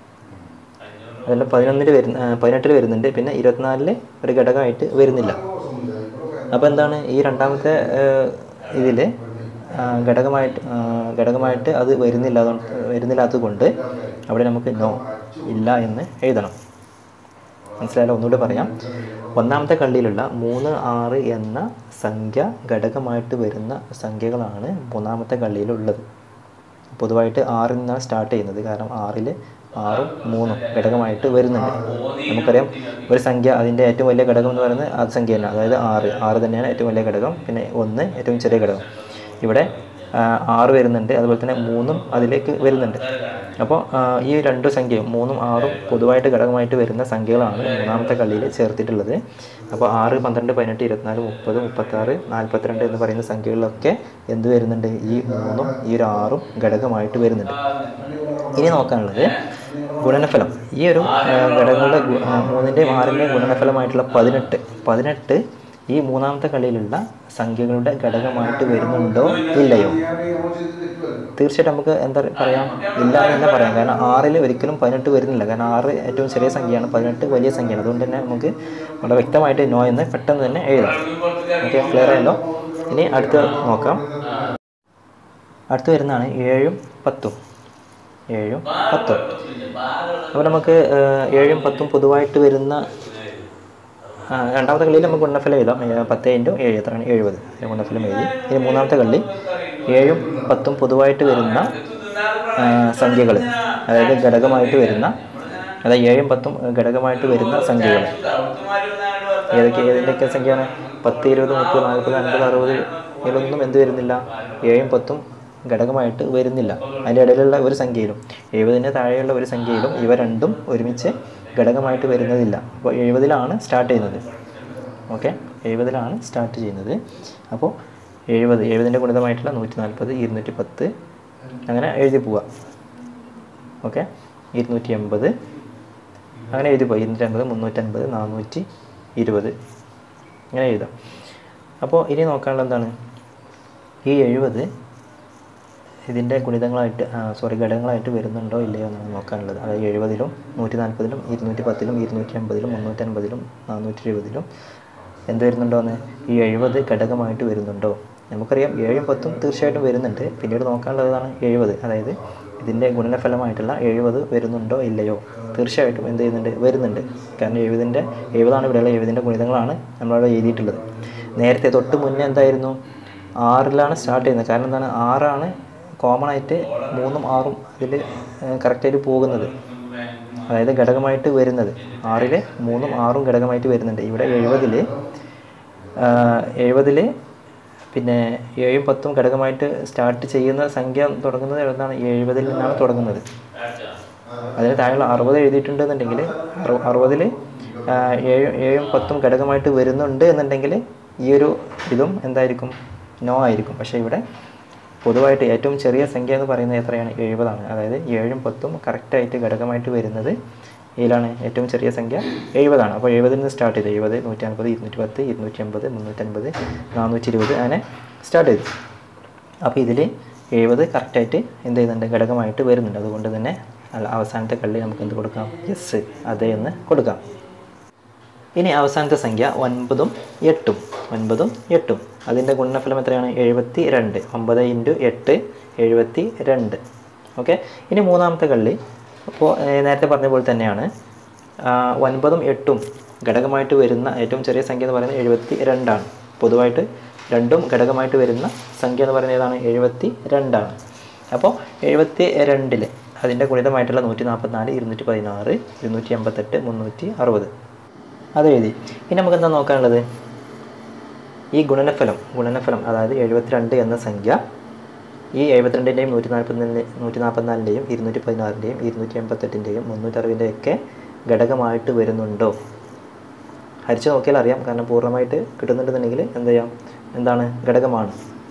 അതെല്ലാം പതിനൊന്നിൽ വരുന്ന ആ, പതിനെട്ടിൽ വരുന്നുണ്ട് പിന്നെ ഇരുപത്തിനാലിൽ ഒരു ഘടകമായിട്ട് വരുന്നില്ല അപ്പോൾ എന്താണ് ഈ രണ്ടാമത്തെ ഇതിൽ ഘടകമായിട്ട് ആ, ഘടകമായിട്ട് അത് വരുന്നില്ല അതുകൊണ്ട് വരുന്നില്ലാത്തത് കൊണ്ട് അവിടെ നമുക്ക് നോ ഇല്ല എന്ന് എഴുതണം മനസ്സിലായാലോ ഒന്നുകൂടി പറയാം ഒന്നാമത്തെ കള്ളിയിലുള്ള മൂന്ന് ആറ് എന്ന സംഖ്യ ഘടകമായിട്ട് വരുന്ന സംഖ്യകളാണ് മൂന്നാമത്തെ കള്ളിയിലുള്ളത് പൊതുവായിട്ട് ആറിൽ നിന്നാണ് സ്റ്റാർട്ട് ചെയ്യുന്നത് കാരണം ആറിൽ ആറും മൂന്നും ഘടകമായിട്ട് വരുന്നുണ്ട് നമുക്കറിയാം ഒരു സംഖ്യ അതിൻ്റെ ഏറ്റവും വലിയ ഘടകം എന്ന് പറയുന്നത് ആ സംഖ്യ തന്നെ അതായത് ആറ് ആറ് തന്നെയാണ് ഏറ്റവും വലിയ ഘടകം പിന്നെ ഒന്ന് ഏറ്റവും ചെറിയ ഘടകം ഇവിടെ ആ, ആറ് വരുന്നുണ്ട് അതുപോലെ തന്നെ മൂന്നും അതിലേക്ക് വരുന്നുണ്ട് അപ്പോൾ ആ, ഈ രണ്ട് സംഖ്യയും മൂന്നും ആറും പൊതുവായിട്ട് ഘടകമായിട്ട് വരുന്ന സംഖ്യകളാണ് മൂന്നാമത്തെ കള്ളിയിൽ ചേർത്തിട്ടുള്ളത് അപ്പോൾ ആറ് പന്ത്രണ്ട് പതിനെട്ട് ഇരുപത്തിനാല് മുപ്പത് മുപ്പത്താറ് നാൽപ്പത്തിരണ്ട് എന്ന് പറയുന്ന സംഖ്യകളിലൊക്കെ എന്ത് വരുന്നുണ്ട് ഈ മൂന്നും ഈ ഒരു ആറും ഘടകമായിട്ട് വരുന്നുണ്ട് ഇനി നോക്കാനുള്ളത് ഗുണനഫലം ഈ ഒരു ആ, ഘടകങ്ങളുടെ ഗു- ആ, മൂന്നിൻ്റെയും ആറിൻ്റെയും ഗുണനഫലമായിട്ടുള്ള പതിനെട്ട് പതിനെട്ട് ഈ മൂന്നാമത്തെ കളിയിലുള്ള സംഖ്യകളുടെ ഘടകമായിട്ട് വരുന്നുണ്ടോ ഇല്ലയോ തീർച്ചയായിട്ടും നമുക്ക് എന്താ പറയാം ഇല്ല എന്ന് തന്നെ പറയാം കാരണം ആറിൽ ഒരിക്കലും പതിനെട്ട് വരുന്നില്ല കാരണം ആറ് ഏറ്റവും ചെറിയ സംഖ്യയാണ് പതിനെട്ട് വലിയ സംഖ്യയാണ് അതുകൊണ്ട് തന്നെ നമുക്ക് വളരെ വ്യക്തമായിട്ട് നോ എന്ന് പെട്ടെന്ന് തന്നെ എഴുതാം ഓക്കെ ക്ലിയർ ആയല്ലോ ഇനി അടുത്ത നോക്കാം അടുത്ത് വരുന്നതാണ് ഏഴും പത്തും ഏഴും പത്തും അപ്പോൾ നമുക്ക് ഏഹ്, ഏഴും പത്തും പൊതുവായിട്ട് വരുന്ന ആ, രണ്ടാമത്തെ കളിയിൽ നമുക്ക് ഗുണഫലം എഴുതാം ഏ, പത്ത് ഇൻറ്റു ഏഴ് എത്രയാണ് എഴുപത് അതിന് ഗുണഫലം എഴുതി ഇനി മൂന്നാമത്തെ കളി ഏഴും പത്തും പൊതുവായിട്ട് വരുന്ന സംഖ്യകൾ അതായത് ഘടകമായിട്ട് വരുന്ന അതായത് ഏഴും പത്തും ഘടകമായിട്ട് വരുന്ന സംഖ്യകൾ ഏതൊക്കെ ഏതിൻ്റെയൊക്കെ സംഖ്യയാണ് പത്ത് ഇരുപത് മുപ്പത് നാൽപ്പത് അൻപത് അറുപത് ഇതിലൊന്നും എന്ത് വരുന്നില്ല ഏഴും പത്തും ഘടകമായിട്ട് വരുന്നില്ല അതിൻ്റെ ഇടയിലുള്ള ഒരു സംഖ്യയിലും എഴുപതിൻ്റെ താഴെയുള്ള ഒരു സംഖ്യയിലും ഇവ രണ്ടും ഒരുമിച്ച് ഘടകമായിട്ട് വരുന്നതില്ല അപ്പോൾ എഴുപതിലാണ് സ്റ്റാർട്ട് ചെയ്യുന്നത് ഓക്കെ എഴുപതിലാണ് സ്റ്റാർട്ട് ചെയ്യുന്നത് അപ്പോൾ എഴുപത് എഴുപതിൻ്റെ ഗുണിതമായിട്ടുള്ള നൂറ്റി നാൽപ്പത് ഇരുന്നൂറ്റി പത്ത് അങ്ങനെ എഴുതി പോവുക ഓക്കെ ഇരുന്നൂറ്റി എൺപത് അങ്ങനെ എഴുതി പോയി ഇരുന്നൂറ്റി അൻപത് മുന്നൂറ്റൻപത് നാനൂറ്റി ഇരുപത് ഇങ്ങനെ എഴുതാം അപ്പോൾ ഇനി നോക്കാനുള്ള എന്താണ് ഈ എഴുപത് ഇതിൻ്റെ ഗുണിതങ്ങളായിട്ട് സോറി ഘടകങ്ങളായിട്ട് വരുന്നുണ്ടോ ഇല്ലയോ എന്നാണ് നോക്കാനുള്ളത് അതായത് എഴുപതിലും നൂറ്റി നാൽപ്പതിലും ഇരുന്നൂറ്റി പത്തിലും ഇരുന്നൂറ്റി അമ്പതിലും മുന്നൂറ്റൻപതിലും നാനൂറ്റി ഇരുപതിലും എന്ത് വരുന്നുണ്ടോ എന്ന് ഈ എഴുപത് ഘടകമായിട്ട് വരുന്നുണ്ടോ നമുക്കറിയാം ഏഴും പത്തും തീർച്ചയായിട്ടും വരുന്നുണ്ട് പിന്നീട് നോക്കാനുള്ളതാണ് എഴുപത് അതായത് ഇതിൻ്റെ ഗുണനഫലമായിട്ടുള്ള എഴുപത് വരുന്നുണ്ടോ ഇല്ലയോ തീർച്ചയായിട്ടും എന്ത് ചെയ്യുന്നുണ്ട് വരുന്നുണ്ട് കാരണം എഴുപതിൻ്റെ എഴുപതാണ് ഇവിടെയുള്ള എഴുപതിൻ്റെ ഗുണിതങ്ങളാണ് നമ്മളവിടെ എഴുതിയിട്ടുള്ളത് നേരത്തെ തൊട്ട് മുന്നേ എന്തായിരുന്നു ആറിലാണ് സ്റ്റാർട്ട് ചെയ്യുന്നത് കാരണം എന്താണ് ആറാണ് കോമൺ ആയിട്ട് മൂന്നും ആറും അതിൽ കറക്റ്റായിട്ട് പോകുന്നത് അതായത് ഘടകമായിട്ട് വരുന്നത് ആറിൽ മൂന്നും ആറും ഘടകമായിട്ട് വരുന്നുണ്ട് ഇവിടെ എഴുപതിൽ എഴുപതിൽ പിന്നെ ഏഴും പത്തും ഘടകമായിട്ട് സ്റ്റാർട്ട് ചെയ്യുന്ന സംഖ്യ തുടങ്ങുന്നത് എവിടുന്നാണ് എഴുപതിൽ നിന്നാണ് തുടങ്ങുന്നത് അതിന് താഴെയുള്ള അറുപത് എഴുതിയിട്ടുണ്ടെന്നുണ്ടെങ്കിൽ അറു അറുപതിൽ ഏഴും ഏഴും പത്തും ഘടകമായിട്ട് വരുന്നുണ്ട് എന്നുണ്ടെങ്കിൽ ഈ ഒരു ഇതും എന്തായിരിക്കും നോ ആയിരിക്കും പക്ഷേ ഇവിടെ പൊതുവായിട്ട് ഏറ്റവും ചെറിയ സംഖ്യ എന്ന് പറയുന്നത് എത്രയാണ് എഴുപതാണ് അതായത് ഏഴും പത്തും കറക്റ്റായിട്ട് ഘടകമായിട്ട് വരുന്നത് ഇതിലാണ് ഏറ്റവും ചെറിയ സംഖ്യ എഴുപതാണ് അപ്പോൾ എഴുപതിൽ നിന്ന് സ്റ്റാർട്ട് ചെയ്ത് എഴുപത് നൂറ്റി അൻപത് ഇരുന്നൂറ്റി പത്ത് ഇരുന്നൂറ്റി അമ്പത് മുന്നൂറ്റൻപത് നാനൂറ്റി ഇരുപത് അങ്ങനെ സ്റ്റാർട്ട് ചെയ്തു അപ്പോൾ ഇതിൽ എഴുപത് കറക്റ്റായിട്ട് എന്ത് ചെയ്യുന്നുണ്ട് ഘടകമായിട്ട് വരുന്നുണ്ട് അതുകൊണ്ട് തന്നെ അല്ല അവസാനത്തെ കള്ളി നമുക്ക് എന്ത് കൊടുക്കാം യെസ് അതെ എന്ന് കൊടുക്കാം ഇനി അവസാനത്തെ സംഖ്യ ഒൻപതും എട്ടും ഒൻപതും എട്ടും അതിൻ്റെ ഗുണനഫലം എത്രയാണ് എഴുപത്തി രണ്ട് ഒമ്പത് ഇൻറ്റു എട്ട് എഴുപത്തി രണ്ട് ഓക്കെ ഇനി മൂന്നാമത്തെ കള്ളി അപ്പോൾ ഏഹ്, നേരത്തെ പറഞ്ഞ പോലെ തന്നെയാണ് ആ, ഒൻപതും എട്ടും ഘടകമായിട്ട് വരുന്ന ഏറ്റവും ചെറിയ സംഖ്യ എന്ന് പറയുന്നത് എഴുപത്തി രണ്ടാണ് പൊതുവായിട്ട് രണ്ടും ഘടകമായിട്ട് വരുന്ന സംഖ്യ എന്ന് പറയുന്നത് ഏതാണ് എഴുപത്തി രണ്ടാണ് അപ്പോൾ എഴുപത്തി രണ്ടിൽ അതിൻ്റെ ഗുണിതമായിട്ടുള്ള നൂറ്റി നാൽപ്പത്തിനാല് ഇരുന്നൂറ്റി പതിനാറ് ഇരുന്നൂറ്റി എൺപത്തെട്ട് മുന്നൂറ്റി അറുപത് അത് എഴുതി ഇനി നമുക്ക് എന്താ നോക്കാനുള്ളത് ഈ ഗുണനഫലം ഗുണനഫലം അതായത് എഴുപത്തിരണ്ട് എന്ന സംഖ്യ ഈ എഴുപത്തിരണ്ടിൻ്റെയും നൂറ്റി നാൽപ്പത്തിനാലിൻ്റെ നൂറ്റി നാൽപ്പത്തിനാലിൻ്റെയും ഇരുന്നൂറ്റി പതിനാറിൻ്റെയും ഇരുന്നൂറ്റി എൺപത്തെട്ടിൻ്റെയും മുന്നൂറ്ററുപതിൻ്റെയും ഒക്കെ ഘടകമായിട്ട് വരുന്നുണ്ടോ ഹരിച്ച് നോക്കിയാൽ അറിയാം കാരണം പൂർണ്ണമായിട്ട് കിട്ടുന്നുണ്ടെന്നുണ്ടെങ്കിൽ എന്ത് ചെയ്യാം എന്താണ് ഘടകമാണ്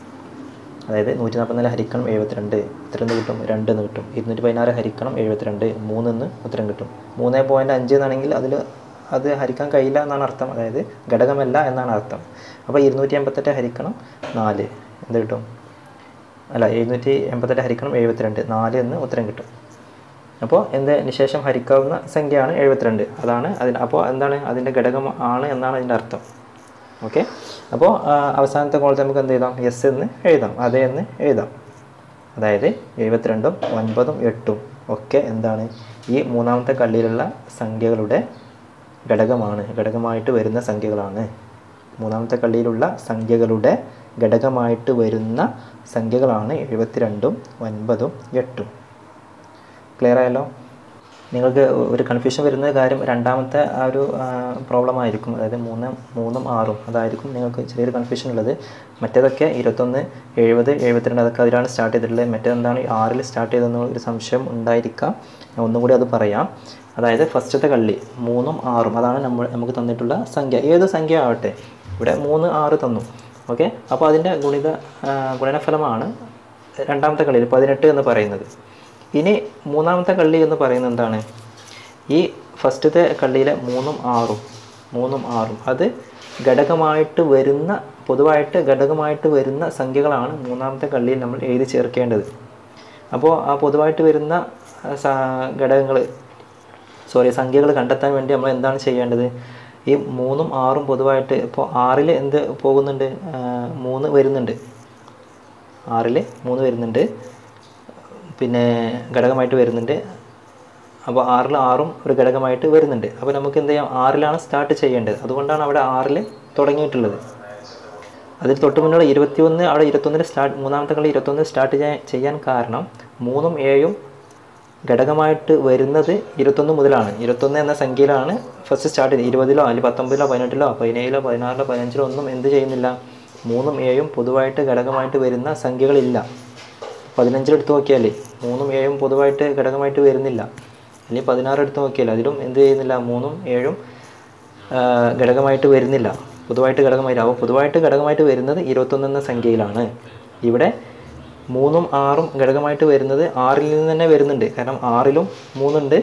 അതായത് നൂറ്റി നാൽപ്പത്തിനാല് ഹരിക്കണം എഴുപത്തിരണ്ട് ഉത്തരം എന്ത് കിട്ടും രണ്ട് എന്ന് കിട്ടും ഇരുന്നൂറ്റി പതിനാറ് ഹരിക്കണം എഴുപത്തിരണ്ട് മൂന്നെന്ന് ഉത്തരം കിട്ടും മൂന്ന് പോയിൻറ്റ് അഞ്ച് എന്നാണെങ്കിൽ അതിൽ അത് ഹരിക്കാൻ കഴിയില്ല എന്നാണ് അർത്ഥം അതായത് ഘടകമല്ല എന്നാണ് അർത്ഥം അപ്പോൾ ഇരുന്നൂറ്റി എൺപത്തെട്ട് ഹരിക്കണം നാല് എന്ത് കിട്ടും അല്ല എഴുന്നൂറ്റി എൺപത്തെട്ട് ഹരിക്കണം എഴുപത്തിരണ്ട് നാല് എന്ന് ഉത്തരം കിട്ടും അപ്പോൾ എന്തിന് ശേഷം ഹരിക്കാവുന്ന സംഖ്യയാണ് എഴുപത്തിരണ്ട് അതാണ് അതിന് അപ്പോൾ എന്താണ് അതിൻ്റെ ഘടകം ആണ് എന്നാണ് അതിൻ്റെ അർത്ഥം ഓക്കെ അപ്പോൾ ആ, അവസാനത്തെ കോളത്തിൽ നമുക്ക് എന്ത് എഴുതാം എസ് എന്ന് എഴുതാം അതേ എന്ന് എഴുതാം അതായത് എഴുപത്തിരണ്ടും ഒൻപതും എട്ടും ഒക്കെ എന്താണ് ഈ മൂന്നാമത്തെ കള്ളിയിലുള്ള സംഖ്യകളുടെ ഘടകമാണ് ഘടകമായിട്ട് വരുന്ന സംഖ്യകളാണ് മൂന്നാമത്തെ കള്ളിയിലുള്ള സംഖ്യകളുടെ ഘടകമായിട്ട് വരുന്ന സംഖ്യകളാണ് എഴുപത്തിരണ്ടും ഒൻപതും എട്ടും ക്ലിയർ ആയല്ലോ നിങ്ങൾക്ക് ഒരു കൺഫ്യൂഷൻ വരുന്ന കാര്യം രണ്ടാമത്തെ ആ ഒരു പ്രോബ്ലം ആയിരിക്കും അതായത് മൂന്ന് മൂന്നും ആറും അതായിരിക്കും നിങ്ങൾക്ക് ചെറിയൊരു കൺഫ്യൂഷൻ ഉള്ളത് മറ്റേതൊക്കെ ഇരുപത്തൊന്ന് എഴുപത് എഴുപത്തിരണ്ട് അതൊക്കെ അതിലാണ് സ്റ്റാർട്ട് ചെയ്തിട്ടുള്ളത് മറ്റേതെന്താണ് ഈ ആറിൽ സ്റ്റാർട്ട് ചെയ്തെന്ന് ഒരു സംശയം ഉണ്ടായിരിക്കാം ഞാൻ ഒന്നും കൂടി അത് പറയാം അതായത് ഫസ്റ്റത്തെ കള്ളി മൂന്നും ആറും അതാണ് നമ്മൾ നമുക്ക് തന്നിട്ടുള്ള സംഖ്യ ഏത് സംഖ്യ ആവട്ടെ ഇവിടെ മൂന്ന് ആറ് തന്നു ഓക്കെ അപ്പോൾ അതിൻ്റെ ഗുണിത ആ, ഗുണനഫലമാണ് രണ്ടാമത്തെ കളിയിൽ പതിനെട്ട് എന്ന് പറയുന്നത് ഇനി മൂന്നാമത്തെ കള്ളി എന്ന് പറയുന്നത് എന്താണ് ഈ ഫസ്റ്റത്തെ കള്ളിയിലെ മൂന്നും ആറും മൂന്നും ആറും അത് ഘടകമായിട്ട് വരുന്ന പൊതുവായിട്ട് ഘടകമായിട്ട് വരുന്ന സംഖ്യകളാണ് മൂന്നാമത്തെ കള്ളിയിൽ നമ്മൾ എഴുതി ചേർക്കേണ്ടത് അപ്പോൾ ആ പൊതുവായിട്ട് വരുന്ന ഘടകങ്ങൾ സോറി സംഖ്യകൾ കണ്ടെത്താൻ വേണ്ടി നമ്മൾ എന്താണ് ചെയ്യേണ്ടത് ഈ മൂന്നും ആറും പൊതുവായിട്ട് ഇപ്പോൾ ആറിൽ എന്ത് പോകുന്നുണ്ട് ആ, മൂന്ന് വരുന്നുണ്ട് ആറിൽ മൂന്ന് വരുന്നുണ്ട് പിന്നെ ഘടകമായിട്ട് വരുന്നുണ്ട് അപ്പോൾ ആറിൽ ആറും ഒരു ഘടകമായിട്ട് വരുന്നുണ്ട് അപ്പോൾ നമുക്ക് എന്ത് ചെയ്യാം ആറിലാണ് സ്റ്റാർട്ട് ചെയ്യേണ്ടത് അതുകൊണ്ടാണ് അവിടെ ആറിൽ തുടങ്ങിയിട്ടുള്ളത് അതിൽ തൊട്ട് മുന്നുള്ള ഇരുപത്തിയൊന്ന് അവിടെ ഇരുപത്തൊന്നിന് സ്റ്റാർട്ട് മൂന്നാമത്തെ കളി ഇരുപത്തൊന്ന് സ്റ്റാർട്ട് ചെയ്യാൻ ചെയ്യാൻ കാരണം മൂന്നും ഏഴും ഘടകമായിട്ട് വരുന്നത് ഇരുപത്തൊന്ന് മുതലാണ് ഇരുപത്തൊന്ന് എന്ന സംഖ്യയിലാണ് ഫസ്റ്റ് സ്റ്റാർട്ട് ചെയ്തത് ഇരുപതിലോ അല്ലെങ്കിൽ പത്തൊമ്പതിലോ പതിനെട്ടിലോ പതിനേഴിലോ പതിനാറിലോ പതിനഞ്ചിലോ ഒന്നും എന്ത് ചെയ്യുന്നില്ല മൂന്നും ഏഴും പൊതുവായിട്ട് ഘടകമായിട്ട് വരുന്ന സംഖ്യകളില്ല പതിനഞ്ചിൽ എടുത്ത് നോക്കിയാൽ മൂന്നും ഏഴും പൊതുവായിട്ട് ഘടകമായിട്ട് വരുന്നില്ല അല്ലെങ്കിൽ പതിനാറ് എടുത്ത് നോക്കിയാൽ അതിലും എന്ത് ചെയ്യുന്നില്ല മൂന്നും ഏഴും ആ, ഘടകമായിട്ട് വരുന്നില്ല പൊതുവായിട്ട് ഘടകമായിട്ട് അപ്പോൾ പൊതുവായിട്ട് ഘടകമായിട്ട് വരുന്നത് ഇരുപത്തൊന്ന് എന്ന സംഖ്യയിലാണ് ഇവിടെ മൂന്നും ആറും ഘടകമായിട്ട് വരുന്നത് ആറിൽ നിന്ന് തന്നെ വരുന്നുണ്ട് കാരണം ആറിലും മൂന്നുണ്ട്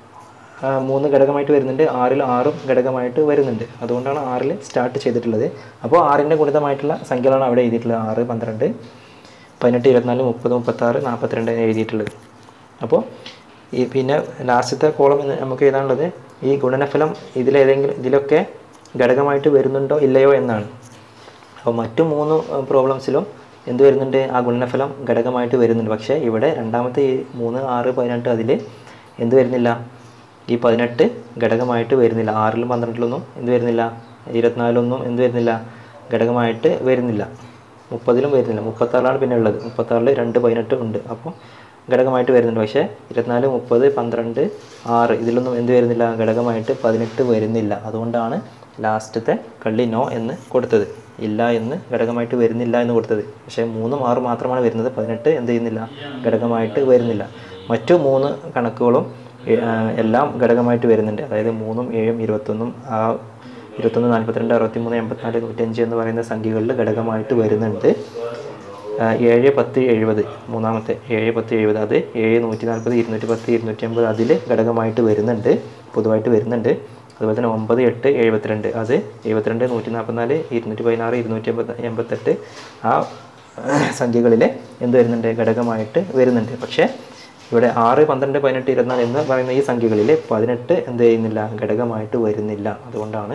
ആ, മൂന്ന് ഘടകമായിട്ട് വരുന്നുണ്ട് ആറിൽ ആറും ഘടകമായിട്ട് വരുന്നുണ്ട് അതുകൊണ്ടാണ് ആറിൽ സ്റ്റാർട്ട് ചെയ്തിട്ടുള്ളത് അപ്പോൾ ആറിൻ്റെ ഗുണിതമായിട്ടുള്ള സംഖ്യകളാണ് അവിടെ എഴുതിയിട്ടുള്ളത് ആറ് പന്ത്രണ്ട് പതിനെട്ട് ഇരുപത്തിനാല് മുപ്പത് മുപ്പത്താറ് നാൽപ്പത്തിരണ്ട് എഴുതിയിട്ടുള്ളത് അപ്പോൾ ഈ പിന്നെ ലാസ്റ്റത്തെ കോളം എന്ന് നമുക്ക് എഴുതാനുള്ളത് ഈ ഗുണനഫലം ഇതിലേതെങ്കിലും ഇതിലൊക്കെ ഘടകമായിട്ട് വരുന്നുണ്ടോ ഇല്ലയോ എന്നാണ് അപ്പോൾ മറ്റു മൂന്ന് പ്രോബ്ലംസിലും എന്ത് വരുന്നുണ്ട് ആ ഗുണനഫലം ഘടകമായിട്ട് വരുന്നുണ്ട് പക്ഷേ ഇവിടെ രണ്ടാമത്തെ ഈ മൂന്ന് ആറ് പതിനെട്ട് അതിൽ എന്ത് വരുന്നില്ല ഈ പതിനെട്ട് ഘടകമായിട്ട് വരുന്നില്ല ആറിലും പന്ത്രണ്ടിലൊന്നും എന്ത് വരുന്നില്ല ഇരുപത്തിനാലിലൊന്നും എന്ത് വരുന്നില്ല ഘടകമായിട്ട് വരുന്നില്ല മുപ്പതിലും വരുന്നില്ല മുപ്പത്താറിലാണ് പിന്നെ ഉള്ളത് മുപ്പത്താറിൽ രണ്ട് പതിനെട്ട് ഉണ്ട് അപ്പോൾ ഘടകമായിട്ട് വരുന്നുണ്ട് പക്ഷേ ഇരുപത്തിനാല് മുപ്പത് പന്ത്രണ്ട് ആറ് ഇതിലൊന്നും എന്ത് വരുന്നില്ല ഘടകമായിട്ട് പതിനെട്ട് വരുന്നില്ല അതുകൊണ്ടാണ് ലാസ്റ്റത്തെ കള്ളി നോ എന്ന് കൊടുത്തത് ഇല്ല എന്ന് ഘടകമായിട്ട് വരുന്നില്ല എന്ന് കൊടുത്തത് പക്ഷേ മൂന്നും ആറ് മാത്രമാണ് വരുന്നത് പതിനെട്ട് എന്ത് ചെയ്യുന്നില്ല ഘടകമായിട്ട് വരുന്നില്ല മറ്റു മൂന്ന് കണക്കുകളും ഏ- ആ, എല്ലാം ഘടകമായിട്ട് വരുന്നുണ്ട് അതായത് മൂന്നും ഏഴും ഇരുപത്തൊന്നും ആ ഇരുപത്തൊന്ന് നാൽപ്പത്തിരണ്ട് അറുപത്തിമൂന്ന് എൺപത്തിനാല് നൂറ്റഞ്ച് എന്ന് പറയുന്ന സംഖ്യകളിൽ ഘടകമായിട്ട് വരുന്നുണ്ട് ആ, ഏഴ് പത്ത് എഴുപത് മൂന്നാമത്തെ ഏഴ് പത്ത് എഴുപത് അത് ഏഴ് നൂറ്റി നാൽപ്പത് ഇരുന്നൂറ്റി പത്ത് ഇരുന്നൂറ്റി അമ്പത് അതിൽ ഘടകമായിട്ട് വരുന്നുണ്ട് പൊതുവായിട്ട് വരുന്നുണ്ട് അതുപോലെ തന്നെ ഒമ്പത് എട്ട് എഴുപത്തിരണ്ട് അത് എഴുപത്തിരണ്ട് നൂറ്റി നാൽപ്പത്തിനാല് ഇരുന്നൂറ്റി പതിനാറ് ഇരുന്നൂറ്റി എൺപത് എൺപത്തെട്ട് ആ സംഖ്യകളിൽ എന്ത് വരുന്നുണ്ട് ഘടകമായിട്ട് വരുന്നുണ്ട് പക്ഷേ ഇവിടെ ആറ് പന്ത്രണ്ട് പതിനെട്ട് ഇരുപത്തിനാല് എന്ന് പറയുന്ന ഈ സംഖ്യകളിൽ പതിനെട്ട് എന്ത് ചെയ്യുന്നില്ല ഘടകമായിട്ട് വരുന്നില്ല അതുകൊണ്ടാണ്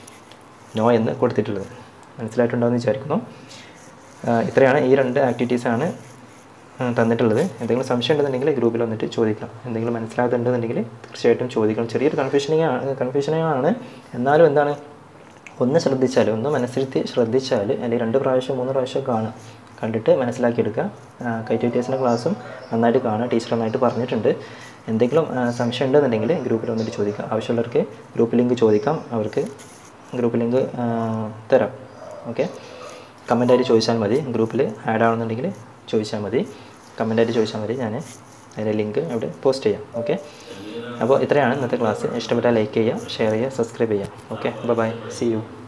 നോ എന്ന് കൊടുത്തിട്ടുള്ളത് മനസ്സിലായിട്ടുണ്ടാവുമെന്ന് വിചാരിക്കുന്നു ആ, ഇത്രയാണ് ഈ രണ്ട് ആക്ടിവിറ്റീസാണ് തന്നിട്ടുള്ളത് എന്തെങ്കിലും സംശയം ഉണ്ടെന്നുണ്ടെങ്കിൽ ഗ്രൂപ്പിൽ വന്നിട്ട് ചോദിക്കാം എന്തെങ്കിലും മനസ്സിലാകുന്നുണ്ടെന്നുണ്ടെങ്കിൽ തീർച്ചയായിട്ടും ചോദിക്കണം ചെറിയൊരു കൺഫ്യൂഷനിങ് ആണ് കൺഫ്യൂഷനിങ് ആണ് എന്നാലും എന്താണ് ഒന്ന് ശ്രദ്ധിച്ചാൽ ഒന്ന് മനസ്സിരുത്തി ശ്രദ്ധിച്ചാൽ അല്ലെങ്കിൽ രണ്ട് പ്രാവശ്യം മൂന്ന് പ്രാവശ്യം കാണുക കണ്ടിട്ട് മനസ്സിലാക്കിയെടുക്കുക കൈറ്റേറ്റേഴ്സിൻ്റെ ക്ലാസ്സും നന്നായിട്ട് കാണുക ടീച്ചർ നന്നായിട്ട് പറഞ്ഞിട്ടുണ്ട് എന്തെങ്കിലും ആ, സംശയം ഉണ്ടെന്നുണ്ടെങ്കിൽ ഗ്രൂപ്പിൽ വന്നിട്ട് ചോദിക്കാം ആവശ്യമുള്ളവർക്ക് ഗ്രൂപ്പ് ലിങ്ക് ചോദിക്കാം അവർക്ക് ഗ്രൂപ്പ് ലിങ്ക് തരാം ഓക്കെ കമൻ്റായിട്ട് ചോദിച്ചാൽ മതി ഗ്രൂപ്പിൽ ആഡ് ആവണമെന്നുണ്ടെങ്കിൽ ചോദിച്ചാൽ മതി കമൻ്റായിട്ട് ചോദിച്ചാൽ മതി ഞാൻ അതിൻ്റെ ലിങ്ക് അവിടെ പോസ്റ്റ് ചെയ്യാം ഓക്കെ അപ്പോൾ ഇത്രയാണ് ഇന്നത്തെ ക്ലാസ് ഇഷ്ടപ്പെട്ടാൽ ലൈക്ക് ചെയ്യുക ഷെയർ ചെയ്യുക സബ്സ്ക്രൈബ് ചെയ്യുക ഓക്കെ ബൈ സി യു